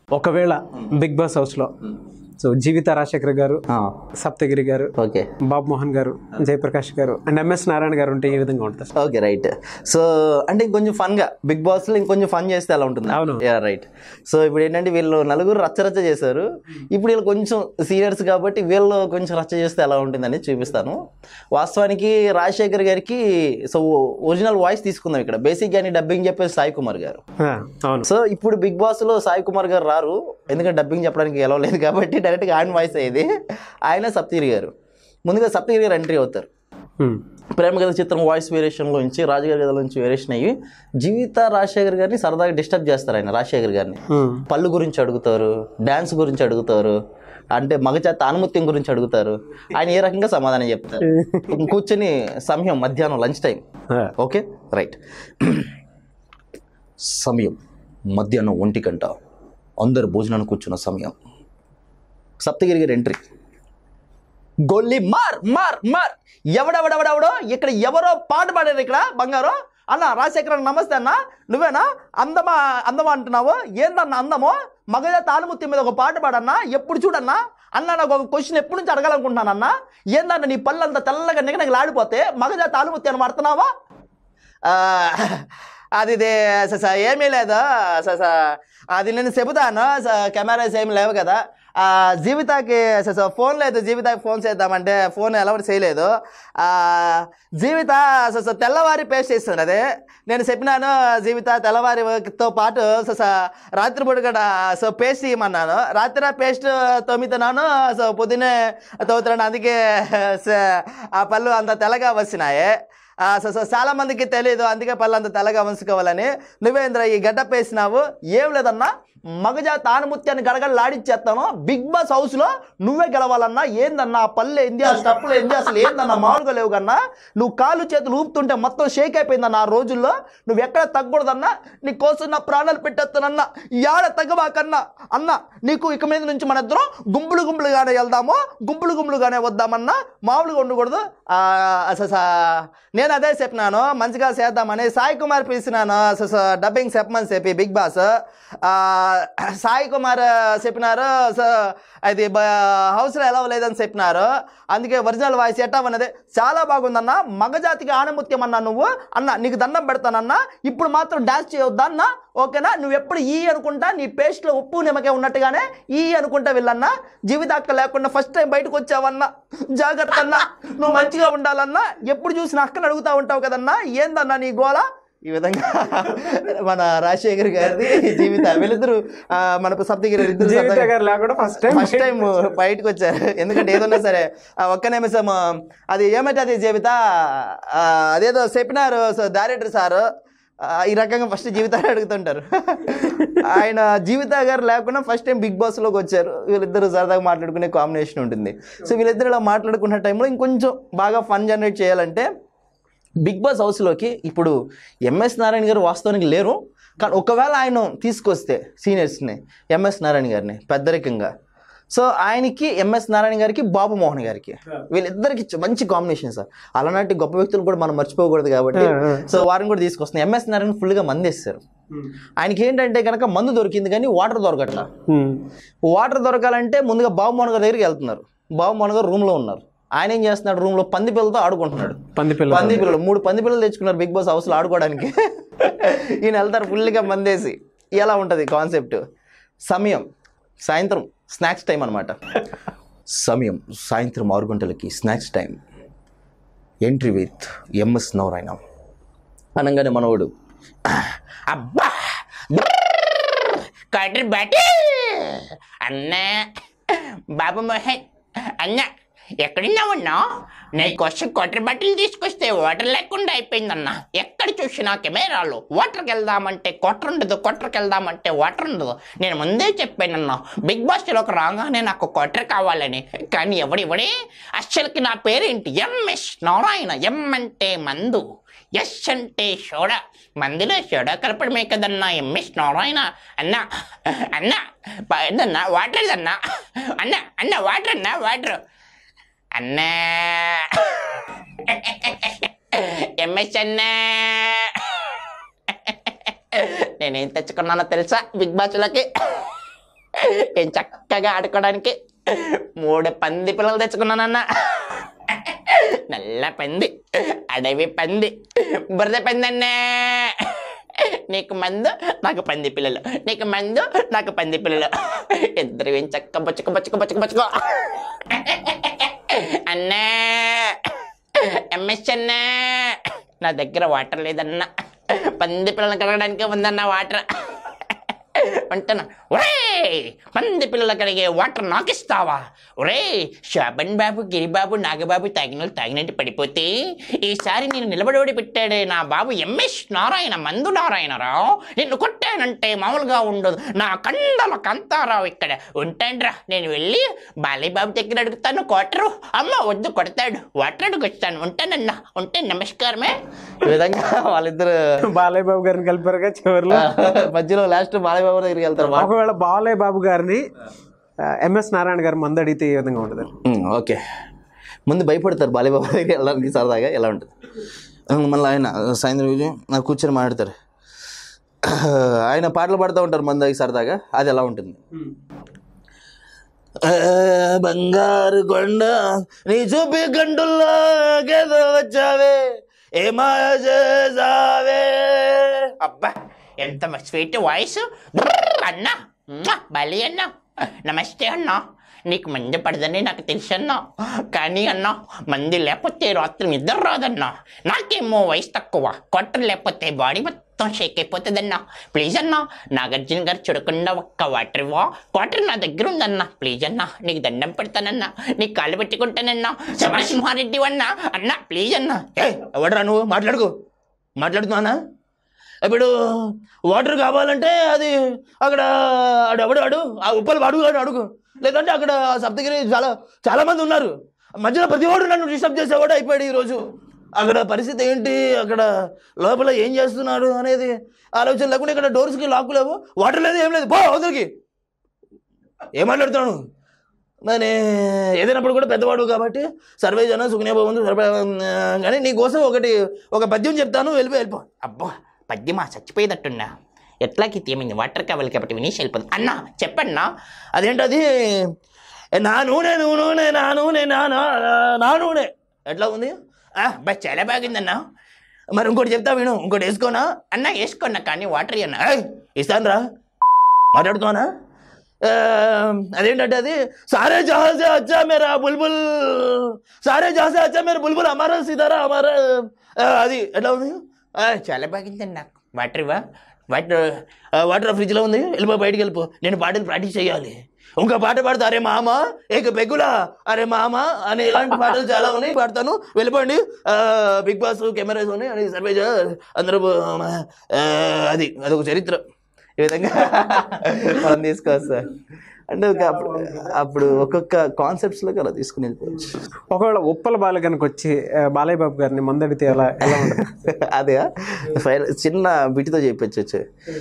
ఒకవేళ Big Boss house లో so Jeevitha Rajasekhar garu Saptagiri గారు ఓకే బాబు మోహన్ గారు జయప్రకాష్ గారు అండ్ ఎంఎస్ నారాయణ గారు ఉంటే ఏ విధంగా ఉంటుంది ఓకే రైట్ సో అంటే ఇంకొంచెం ఫన్ గా బిగ్ బాస్ లో ఇంకొంచెం ఫన్ చేస్తే అలా ఉంటుంది అవును. యా రైట్ సో ఇప్పుడు ఏంటంటే వీళ్ళు నలుగురు రచ్చరచ్చ చేశారు ఇప్పుడు వీళ్ళు కొంచెం సీనియర్స్ కాబట్టి వీళ్ళు కొంచెం రచ్చ చేస్తే ఎలా ఉంటుందని చూపిస్తాను వాస్తవానికి రాజశేఖర్ గారికి సో ఒరిజినల్ వాయిస్ తీసుకుందాం ఇక్కడ బేసిక్ గాని డబ్బింగ్ చెప్పేసి సాయి కుమార్ గారు ఆ, అవును సో ఇప్పుడు బిగ్ బాస్ లో సాయి కుమార్ గారు రారు ఎందుకంటే డబ్బింగ్ చెప్పడానికి ఎలా లేదు కాబట్టి డైరెక్ట్గా ఆయన వాయిస్ అయ్యేది ఆయన సప్తగిరి గారు ముందుగా సప్తగిరి గారు ఎంట్రీ అవుతారు ఉమ్. ప్రేమ కథ చిత్రం వాయిస్ వేరియేషన్లో నుంచి రాజుగారి కథల నుంచి వేరియేషన్ అయ్యి జీవిత రాజశేఖర్ గారిని సరదాగా డిస్టర్బ్ చేస్తారు ఆయన రాజశేఖర్ గారిని ఉమ్. పళ్ళు గురించి అడుగుతారు డ్యాన్స్ గురించి అడుగుతారు అంటే మగజాత ఆనుమత్యం గురించి అడుగుతారు ఆయన ఏ రకంగా సమాధానం చెప్తారు కూర్చొని సమయం మధ్యాహ్నం లంచ్ టైం ఆ, ఓకే రైట్ సమయం మధ్యాహ్నం ఒంటి గంట అందరు భోజనానికి కూర్చున్న సమయం సప్తగిరి గారి ఎంట్రీ గొల్లి మార్ మార్ మార్ ఎవడెవడెవడెవడో ఇక్కడ ఎవరో పాట పాడారు ఇక్కడ బంగారు అన్న రాజశేఖర నమస్తే అన్న నువ్వేనా అందమా అందమా అంటున్నావు ఏందన్న అందము మగజ తానుముత్తి మీద ఒక పాట పాడన్నా ఎప్పుడు చూడన్నా అన్న నాకు ఒక క్వశ్చన్ ఎప్పటి నుంచి అడగాలనుకుంటున్నానన్నా ఏందన్న నీ పళ్ళు అంత తెల్లగా నిగనగలాడిపోతే మగజ తానుముత్తి అని పడుతున్నావా ఆ, అది ఇది స- స- ఏమీ లేదు స- స- అది నేను చెబుతాను స- కెమెరాస్ ఏమి లేవు కదా ఆ, జీవితాకి స- స- ఫోన్ లేదు జీవితాకి ఫోన్ చేద్దామంటే ఫోన్ ఎలా చేయలేదు ఆ, జీవిత స- స- తెల్లవారి పేస్ట్ చేస్తుంది అదే నేను చెప్పినాను జీవిత తెల్లవారితో పాటు స- స- రాత్రిపూట కూడా సో పేస్ట్ ఇవ్వమన్నాను రాత్రి పేస్ట్ తొమ్మితున్నాను సో పొద్దున్నే తవ్వుతున్నాను అందుకే స- ఆ పళ్ళు అంత తెల్లగా వచ్చినాయి ఆ, సో సో చాలా మందికి తెలియదు అందుకే పళ్ళు అంత తెల్లగా ఉంచుకోవాలని నువ్వేంద్ర ఈ గడ్డప్ వేసినావు ఏం లేదన్నా మగజా తానుముత్యాన్ని గడగడలాడిచ్చేస్తాను బిగ్ బాస్ హౌస్ లో నువ్వే గెలవాలన్నా ఏందన్నా ఆ పళ్ళు ఏంది ఆ స్టెప్పులు ఏంది అసలు ఏందన్నా మామూలుగా లేవు కన్నా నువ్వు కాళ్ళు చేతులు ఊపుతుంటే మొత్తం షేక్ అయిపోయిందన్న ఆ రోజుల్లో నువ్వు ఎక్కడ తగ్గకూడదన్నా నీ కోసం నా ప్రాణాలు పెట్టేస్తానన్నా యాడ తగ్గబాకన్నా అన్న నీకు ఇక మీద నుంచి మన ఇద్దరం గుంపులు గుంపులుగానే వెళ్దాము గుంపులు గుంపులుగానే వద్దామన్నా మామూలుగా ఉండకూడదు ఆ, అసలు సా- నేను అదే చెప్పినాను మంచిగా చేద్దామని సాయి కుమార్ పిలిచినాను అసలు స- డబ్బింగ్ చెప్పమని చెప్పి బిగ్ బాస్ ఆ, సాయి కుమార్ చెప్పినారు సో అది బ- హౌస్లో ఎలా లేదని చెప్పినారు అందుకే ఒరిజినల్ వాయిస్ ఎట్టా ఉన్నది చాలా బాగుందన్న మగజాతికి ఆనముత్యం అన్నా నువ్వు అన్న నీకు దండం పెడతానన్నా ఇప్పుడు మాత్రం డాన్స్ చేయొద్దా అన్న ఓకేనా నువ్వు ఎప్పుడు ఈ అనుకుంటా నీ పేస్ట్లో ఉప్పు నిమ్మకాయ ఉన్నట్టుగానే ఈ అనుకుంటా వెళ్ళన్నా జీవితాక్క లేకుండా ఫస్ట్ టైం బయటకు వచ్చావన్నా జాగ్రత్త అన్నా నువ్వు మంచిగా ఉండాలన్నా ఎప్పుడు చూసిన అక్కని అడుగుతా ఉంటావు కదన్నా ఏందన్నా నీ గోల ఈ విధంగా మన రాజశేఖర్ గారిది జీవిత వీళ్ళిద్దరు ఆ, మన సప్తగిరి ఇద్దరు జీవిత సప్తగిరి- గారు లేకుండా ఫస్ట్ టైం ఫస్ట్ టైం బయటకు వచ్చారు ఎందుకంటే ఏదన్నా సరే ఆ ఒక్క నిమిషం అది ఏమంటే అది జీవిత ఆ, అదేదో చెప్పినారు సో డైరెక్టర్ సారు ఆ, ఈ రకంగా ఫస్ట్ జీవితాన్ని అడుగుతుంటారు ఆయన జీవిత గారు లేకుండా ఫస్ట్ టైం బిగ్ బాస్లోకి వచ్చారు వీళ్ళిద్దరు సరదాగా మాట్లాడుకునే కాంబినేషన్ ఉంటుంది సో వీళ్ళిద్దరు ఇలా మాట్లాడుకున్న టైంలో ఇంకొంచెం బాగా ఫన్ జనరేట్ చేయాలంటే బిగ్ బాస్ హౌస్లోకి ఇప్పుడు ఎంఎస్ నారాయణ గారు వాస్తవానికి లేరు కానీ ఒకవేళ ఆయన తీసుకొస్తే సీనియర్స్ని ఎంఎస్ నారాయణ గారిని పెద్దరికంగా సో ఆయనకి ఎంఎస్ నారాయణ గారికి బాబు మోహన్ గారికి వీళ్ళిద్దరికి చ- మంచి కాంబినేషన్ సార్ అలాంటి గొప్ప వ్యక్తులు కూడా మనం మర్చిపోకూడదు కాబట్టి సో వారిని కూడా తీసుకొస్తున్నాం ఎంఎస్ నారాయణ ఫుల్గా మందేస్తారు ఆయనకి ఏంటంటే కనుక మందు దొరికింది కానీ వాటర్ దొరకట్లా ఉమ్. వాటర్ దొరకాలంటే ముందుగా బాబు మోహన్ గారి దగ్గరికి వెళ్తున్నారు బాబు మోహన్ గారు రూమ్లో ఉన్నారు ఆయన ఏం చేస్తున్నాడు రూమ్లో పంది పిల్లలతో ఆడుకుంటున్నాడు పంది పిల్ల పంది పిల్లలు మూడు పంది పిల్లలు తెచ్చుకున్నారు బిగ్ బాస్ హౌస్లో ఆడుకోవడానికి ఈయన వెళ్తారు ఫుల్గా మందేసి ఎలా ఉంటుంది కాన్సెప్ట్ సమయం సాయంత్రం స్నాక్స్ టైం అనమాట సమయం సాయంత్రం ఆరు గంటలకి snacks time entry with MS Narayana అనగానే మనోడు అబ్బా కట్రి బట్టి అన్నా బాబు మోహన్ అన్న ఎక్కడున్నావున్నా నీకోసం కొట్రి బట్టలు తీసుకొస్తే వాటర్ లేకుండా అయిపోయిందన్న ఎక్కడ చూసినా కెమెరాలు వాటర్కి వెళ్దామంటే కొట్ర ఉండదు కొట్రకి వెళ్దామంటే వాటర్ ఉండదు నేను ముందే చెప్పానన్నా బిగ్ బాస్లోకి రాగానే నాకు కొట్ర కావాలని కానీ ఎవడివడే అస్సలకి నా పేరేంటి ఎంఎస్ నారాయణ ఎం అంటే మందు ఎస్ అంటే సోడ మందులో సోడా కలపడమే కదన్నా ఎంఎస్ నారాయణ అన్న అన్న ప- ఏందన్నా వాటర్ అన్నా అన్న అన్న వాటర్ అన్నా వాటర్ అన్నా ఎంఎస్ అన్నా నేనేం తెచ్చుకున్నానో తెలుసా బిగ్ బాస్లకి నేను చక్కగా ఆడుకోవడానికి మూడు పంది పిల్లలు తెచ్చుకున్నానన్న నల్ల పంది అడవి పంది బురద పంది అన్నే నీకు మందు నాకు పంది పిల్లలు నీకు మందు నాకు పంది పిల్లలు ఇద్దరు ఏం చక్క బొచ్చుక బొచ్చుక బొచ్చుక బొచ్చుకో అన్నా ఎంఎస్ అన్నా నా దగ్గర వాటర్ లేదన్నా పంది పిల్లలు కడగడానికి ఉందన్న వాటర్ అంటున్నా ఒరే పంది పిల్లల కడిగే వాటర్ నాకు ఇస్తావా ఒరే శోభన్ బాబు గిరిబాబు నాగబాబు తాగిన తాగినట్టు పడిపోతే ఈసారి నేను నిలబడి పెట్టాడే నా బాబు ఎంఎస్ నారాయణ మందు నారాయణరావు నిన్ను కొట్టానంటే మామూలుగా ఉండదు నా కండల కంతారావు ఇక్కడ ఉంటాండ్రా నేను వెళ్ళి బాలయ్యబాబు దగ్గర అడుగుతాను కోటరు అమ్మ వద్దు కొడతాడు వాటర్ అడుగుతాను ఉంటానన్నా ఉంటే నమస్కారమే ఈ విధంగా వాళ్ళిద్దరు బాలయ్య బాబు గారిని కలిపారుగా చివరిలో మధ్యలో లాస్ట్ బాలయ్య బాబు దగ్గరికి వెళ్తారు ఒకవేళ బాలయ్య బాబు గారిని ఎంఎస్ నారాయణ గారు మందు అడిగితే ఏ విధంగా ఉంటుంది ఉమ్, ఓకే ముందు భయపడతారు బాలీబాబా దగ్గరికి వెళ్ళడానికి సరదాగా ఎలా ఉంటుంది ఉమ్, మళ్ళీ ఆయన సాయంత్రం రోజు నాకు కూర్చొని మాట్లాడతారు ఆయన పాటలు పాడుతూ ఉంటారు మన దగ్గర సరదాగా అది ఎలా ఉంటుంది ఆ, బంగారు కొండ నీ చూపి గంటుల్లో గేదో వచ్చావే ఏ మాయ చేసావే అబ్బా ఎంత స్వీట్ వాయిస్ అన్నా బలి అన్నా నమస్తే అన్నా నీకు మంది పడదని నాకు తెలుసు అన్నా కానీ అన్నా మంది లేకపోతే రాత్రి నిద్ర రాదన్నా నాకేమో వయసు తక్కువ కొట్టం లేకపోతే బాడీ మొత్తం షేక్ అయిపోతుందన్నా ప్లీజ్ అన్నా నాగార్జున గారు చూడకుండా ఒక్క వాటర్ ఇవ్వా వాటర్ నా దగ్గర ఉందన్నా ప్లీజ్ అన్నా నీకు దండం పెడతానన్నా నీకు కాళ్ళు పెట్టుకుంటానన్నా సమరసింహారెడ్డి అన్నా అన్నా ప్లీజ్ అన్నా ఏ ఎవడరా నువ్వు మాట్లాడుకో మాట్లాడుతున్నానా ఇప్పుడు వాటర్ కావాలంటే అది అక్కడ ఆడు ఎవడు ఆడు ఆ ఉప్పలు అడుగు అని అడుగు లేదంటే అక్కడ సప్తగిరి చాలా చాలా మంది ఉన్నారు మధ్యలో ప్రతి వాడు నన్ను డిస్టర్బ్ చేసేవాడు అయిపోయాడు ఈరోజు అక్కడ పరిస్థితి ఏంటి అక్కడ లోపల ఏం చేస్తున్నాడు అనేది ఆలోచన లేకుండా ఇక్కడ డోర్స్కి లాక్ లేవు వాటర్ లేదు ఏం లేదు పో అవతలకి ఏం మాట్లాడుతున్నాను మరి ఏదైనప్పుడు కూడా పెద్దవాడు కాబట్టి సర్వే జన సుఖనే భవంతు సర్వే కానీ నీ కోసం ఒకటి ఒక పద్యం చెప్తాను వెళ్ళిపో వెళ్ళిపో అబ్బా పద్యమా చచ్చిపోయేటట్టున్నా ఎట్లాకి తీయమైంది వాటర్ కావాలి కాబట్టి వినేసి వెళ్ళిపోతుంది అన్నా చెప్పన్నా అదేంటది నా నూనె నువ్వు నూనె నా నూనె నా నా- నా నూనె ఎట్లా ఉంది ఆ, బా చాలా బాగుందన్నా మరి ఇంకోటి చెప్తా విను ఇంకోటి వేసుకోనా అన్నా వేసుకున్నా కానీ వాటర్ అన్నా ఏయ్, ఇస్తాను రా మాట్లాడుతానా అదేంటంటే అది సారే జహాసే అచ్చా మేరా బుల్బుల్ సారే జహాసే అచ్చా మేరా బుల్బుల్ అమారా సీతారా అమారా ఆ, అది ఎట్లా ఉంది ఆ, చాలా బాగుందన్నా వాటర్ ఇవ్వా వాటర్ ఆ, వాటర్ ఫ్రిడ్జ్లో ఉంది వెళ్ళిపో బయటికి వెళ్ళిపో నేను పాటలు ప్రాక్టీస్ చేయాలి ఇంకో పాట పాడతా అరే మామ ఏక పెగ్గులా అరే మామ అనే ఇలాంటి పాటలు చాలా ఉన్నాయి పాడతాను వెళ్ళిపోండి ఆ, బిగ్ బాస్ కెమెరాస్ ఉన్నాయి అని సర్వే చే- అందరూ ఆ, అది అదొక చరిత్ర ఈ విధంగా మనం తీసుకోవచ్చు సార్ అంటే ఒక అప్పుడు అప్పుడు ఒక్కొక్క కాన్సెప్ట్స్లోకి అలా తీసుకుని వెళ్ళిపోవచ్చు ఒకవేళ ఉప్పల బాల కనుక వచ్చి ఆ, బాలయ్య బాబు గారిని మందు అడిగితే ఎలా ఎలా ఉంటుంది అదే ఫైర్ చిన్న బిటితో చెప్పొచ్చు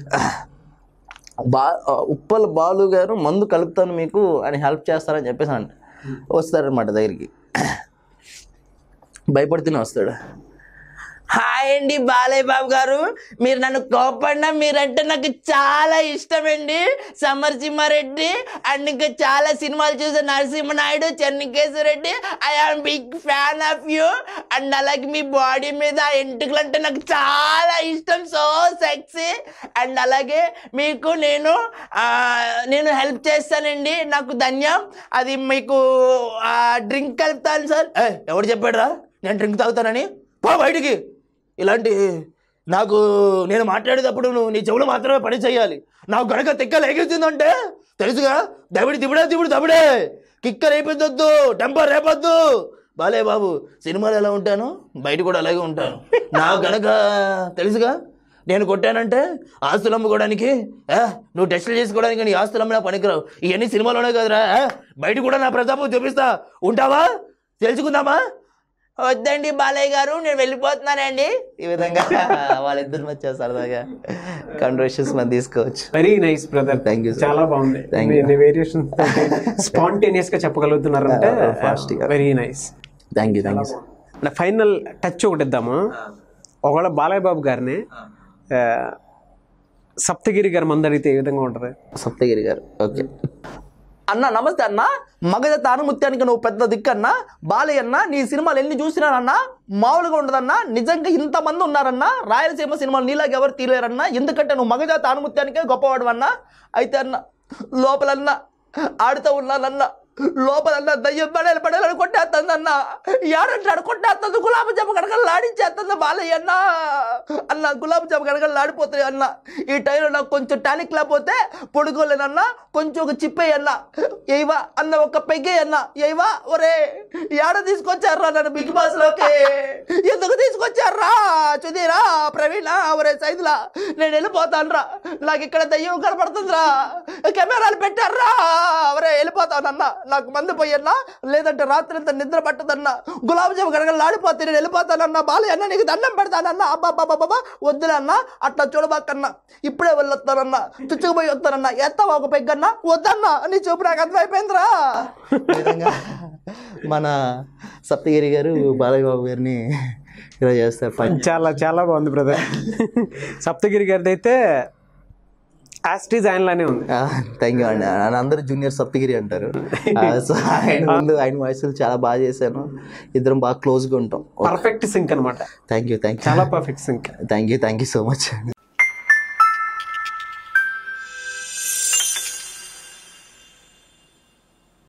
బా ఉప్పల్ బాలు గారు మందు కలుపుతాను మీకు అని హెల్ప్ చేస్తారని చెప్పేసి అంట వస్తారనమాట దగ్గరికి భయపడుతూనే వస్తాడు హాయ్ అండి బాలయ్య బాబు గారు మీరు నన్ను కోపడినా మీరంటే నాకు చాలా ఇష్టమండి సమరసింహారెడ్డి అండ్ ఇంకా చాలా సినిమాలు చూసే Narasimha Naidu Chennakeshwara Reddy I am big fan of you and అలాగే మీ బాడీ మీద ఎంటుకలు అంటే నాకు చాలా ఇష్టం సో సెక్సీ అండ్ అలాగే మీకు నేను ఆ, నేను హెల్ప్ చేస్తానండి నాకు ధన్యం అది మీకు డ్రింక్ కలుపుతాను సార్ ఎవడు చెప్పాడు రా నేను డ్రింక్ తాగుతానని పో బయటికి ఇలాంటి నాకు నేను మాట్లాడేటప్పుడు నువ్వు నీ చెవులు మాత్రమే పని చేయాలి నాకు గనక తిక్క లేగించిందంటే తెలుసుగా దవిడి దిబుడే దిబుడు దబుడే కిక్క రేపొద్దు టెంపర్ రేపొద్దు బాలే బాబు సినిమాలు ఎలా ఉంటాను బయట కూడా అలాగే ఉంటాను నాకు గనక తెలుసుగా నేను కొట్టానంటే ఆస్తులు అమ్ముకోవడానికి ఆ, నువ్వు టెస్టులు చేసుకోవడానికి నీ ఆస్తులు అమ్మినా పనికిరావు ఇవన్నీ సినిమాలోనే కదరా ఆ, బయట కూడా నా ప్రతాపం చూపిస్తా ఉంటావా తెలుసుకుందామా వద్దండి బాలయ్య గారు నేను వెళ్ళిపోతున్నానండి ఈ విధంగా వాళ్ళిద్దరు మధ్య సరదాగా కాంట్రవర్షన్స్ మనం తీసుకోవచ్చు very nice brother Thank you, sir. చాలా బాగుంది Thank మీ వేరియేషన్ స్పాంటేనియస్ గా చెప్పగలుగుతున్నారంటే Yeah, fast గా. Very nice thank you thank you final touch ఒకటి ఇద్దాము ఒకవేళ బాలయ్య బాబు గారిని ఆ, సప్తగిరి గారు మంది అడిగితే ఏ విధంగా ఉంటుంది సప్తగిరి గారు ఓకే అన్న నమస్తే అన్న మగధ తానుముత్యానికి నువ్వు పెద్ద దిక్కన్నా బాలయ్య అన్న నీ సినిమాలు ఎన్ని చూసినానన్నా మామూలుగా ఉండదన్నా నిజంగా ఇంతమంది ఉన్నారన్నా రాయలసీమ సినిమాలు నీలాగా ఎవరు తీయలేరన్నా ఎందుకంటే నువ్వు మగధ తానుముత్యానికే గొప్పవాడు అన్నా అయితే అన్న లోపలన్నా ఆడుతూ ఉన్నానన్న లోపలన్నా దయ్యం పడేలు పడేలు కొట్టేస్తుందన్న ఏడంటాడు కొట్టేస్తుంది గులాబీ జామ గడగలు ఆడించేస్తుంది బాలయ్య అన్న అన్న గులాబీ జామ గడగలు ఆడిపోతాయి అన్న ఈ టైంలో నాకు కొంచెం టానిక్ లేకపోతే పొడుకోలేనన్న కొంచెం ఒక చిప్పేయన్న ఏవా అన్న ఒక పెగ్గే అన్న ఏవా ఒరే ఏడ తీసుకొచ్చారా నన్ను బిగ్ బాస్ లోకి ఎందుకు తీసుకొచ్చారా చుదీరా ప్రవీణ ఒరే సైదులా నేను వెళ్ళిపోతాను రా నాకు ఇక్కడ దయ్యం కనపడుతుందిరా కెమెరాలు పెట్టారా ఒరే వెళ్ళిపోతానన్న నాకు మంది పోయన్నా లేదంటే రాత్రి అంతా నిద్ర పట్టదన్నా గులాబీ జామ గడగలు ఆడిపోతే నేను వెళ్ళిపోతానన్నా బాలయ్య అన్న నీకు దండం పెడతానన్నా అబ్బా బాబా బాబా వద్దులన్నా అట్లా చూడబాకన్నా ఇప్పుడే వెళ్ళొస్తానన్నా చుచ్చుకుపోయి వస్తానన్నా ఎత్తావా ఒక పెగ్గన్నా వద్దన్నా నీ చూపు నాకు అర్థమైపోయిందిరా ఈ విధంగా మన సప్తగిరి గారు బాలయ్య బాబు గారిని ఇలా చేస్తారు ఫైన్ చాలా చాలా బాగుంది బ్రదర్ సప్తగిరి గారిది అయితే యాస్టీజ్ ఆయనలానే ఉంది థ్యాంక్ యూ అండి ఆయన అందరూ జూనియర్ సప్తగిరి అంటారు సో ఆయన ముందు ఆయన వయసులు చాలా బాగా చేశాను ఇద్దరం బాగా క్లోజ్గా ఉంటాం పర్ఫెక్ట్ సింక్ అనమాట థ్యాంక్ యూ థ్యాంక్ యూ చాలా perfect sync thank you thank you so much